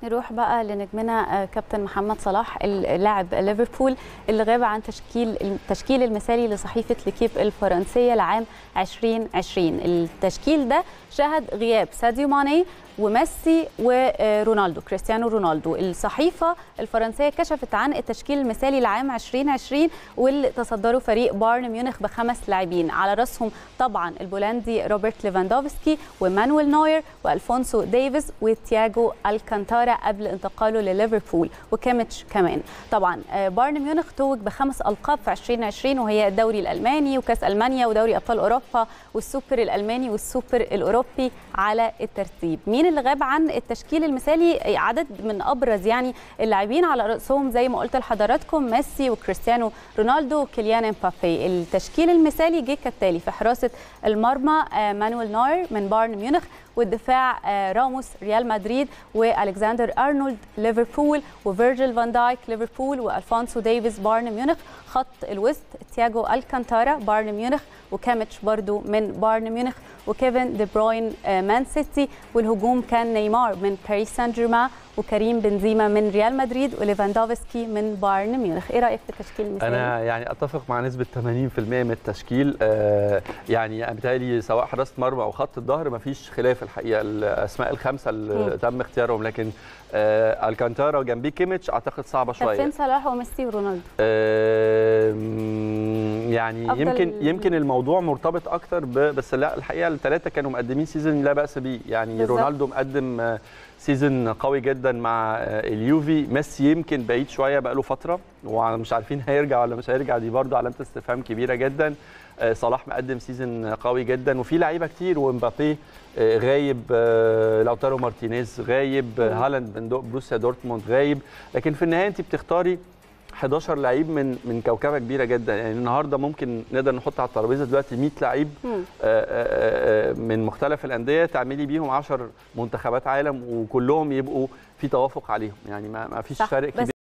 نروح بقى لنجمنا كابتن محمد صلاح اللاعب ليفربول اللي غاب عن تشكيل التشكيل المثالي لصحيفه ليكيب الفرنسيه لعام 2020 التشكيل ده شهد غياب ساديو ماني وميسي ورونالدو كريستيانو رونالدو الصحيفة الفرنسية كشفت عن التشكيل المثالي لعام 2020 واللي تصدروا فريق بايرن ميونخ بخمس لاعبين على رأسهم طبعا البولندي روبرت ليفاندوفسكي ومانويل نوير والفونسو ديفيز وتياجو الكانتارا قبل انتقاله لليفربول وكيميتش كمان طبعا بايرن ميونخ توج بخمس ألقاب في 2020 وهي الدوري الألماني وكأس ألمانيا ودوري أبطال أوروبا والسوبر الألماني والسوبر الأوروبي على الترتيب مين اللي غاب عن التشكيل المثالي عدد من ابرز يعني اللاعبين على راسهم زي ما قلت لحضراتكم ميسي وكريستيانو رونالدو وكيليان امبابي التشكيل المثالي جه كالتالي في حراسه المرمى مانويل نوير من بايرن ميونخ والدفاع راموس ريال مدريد والكسندر ارنولد ليفربول وفيرجيل فان دايك ليفربول والفونسو ديفيز بايرن ميونخ خط الوسط تياجو الكانتارا بايرن ميونخ وكاميتش برضو من بايرن ميونخ وكيفن دي بروين مان سيتي والهجوم كان نيمار من باريس سان جيرمان وكريم بنزيما من ريال مدريد وليفاندوفسكي من بايرن ميونخ ايه رايك في التشكيل المثالي انا يعني اتفق مع نسبه 80% من التشكيل آه يعني بالتالي سواء حراسه مرمى او خط الظهر ما فيش خلاف الحقيقه الاسماء الخمسه اللي تم اختيارهم لكن آه الكانتارا وجنبيه كيميتش اعتقد صعبه شويه فين صلاح وميسي ورونالدو آه يعني يمكن يمكن الموضوع مرتبط اكتر بس لا الحقيقه الثلاثه كانوا مقدمين سيزون لا باس به يعني بالزبط. رونالدو مقدم سيزون قوي جدا مع اليوفي ميسي يمكن بعيد شويه بقى له فتره ومش عارفين هيرجع ولا مش هيرجع دي برضه علامه استفهام كبيره جدا صلاح مقدم سيزون قوي جدا وفي لعيبه كتير ومبابي غايب لوتارو مارتينيز غايب هالاند من بروسيا دورتموند غايب لكن في النهايه انت بتختاري 11 لعيب من من كوكبه كبيره جدا يعني النهارده ممكن نقدر نحط على الترابيزه دلوقتي 100 لعيب من مختلف الانديه تعملي بيهم 10 منتخبات عالم وكلهم يبقوا في توافق عليهم يعني ما فيش فرق كبير